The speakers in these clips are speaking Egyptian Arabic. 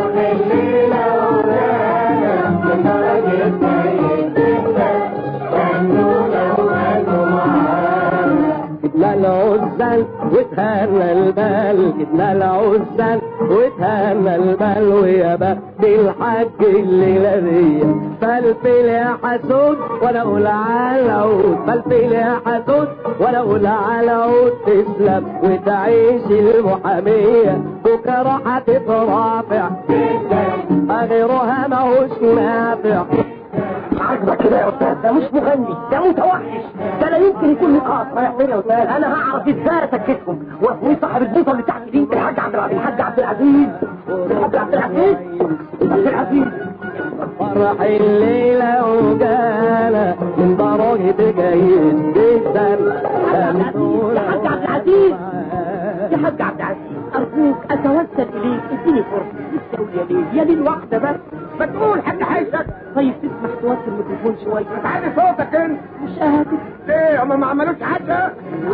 جبنا العزل وتهنى البال جبنا العزل وتهنى البال ويا بختي الحاج الليلة دي فلفل يا حسود وانا اقول على عود فلفل يا حسود وانا اقول على عود تسلم وتعيش المحامية بكرة هتترافع غيرها ماهوش نافع عاجبك كده يا استاذ ده مش مغني ده متوحش ده لا يمكن يكون نقاط رايح فين يا استاذ انا هعرف ازاي اسكتهم واسمي صاحب البوصه اللي تحت دي الحاج عبد العزيز الحاج عبد العزيز الحاج عبد العزيز عبد العزيز فرح الليلة وجانا من درجة جيد جدا يا حاج عبد العزيز يا حاج عبد العزيز ارجوك اتوسل اليك اديني فرصه لسه يا ليل يا ليل واحده بس ما تقول حاج حيشك طيب تسمح توطي الميكروفون شويه تعالي صوتك انت مش قادر ليه هما ما عملوش حاجه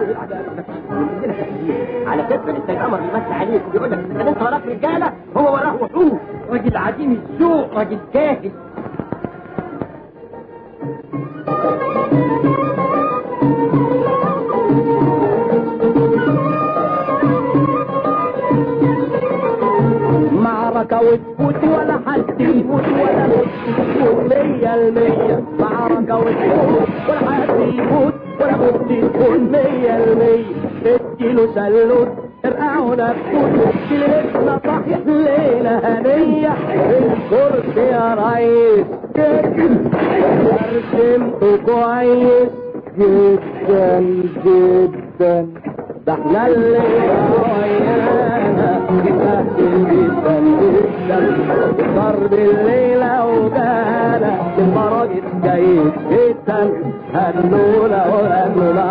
على كتف انت القمر بيمس عليك وبيقول لك ان انت وراك رجاله هو وراه وحوش راجل عديم الذوق راجل جاهل معركة وتفوت ولا حد يموت ولا تكون مية المية معركة وتفوت ولا حد يموت ولا بد تكون مية المية اديله سلوت ارقعوا نفسه كلمتنا صحيح ليلة هنية الكرسي يا ريس رسمته كويس جدا جدا ده احنا اللي ويانا بنهدل جدا جدا ضرب الليلة وجانا المراجل جيد جدا هنونا وهنونا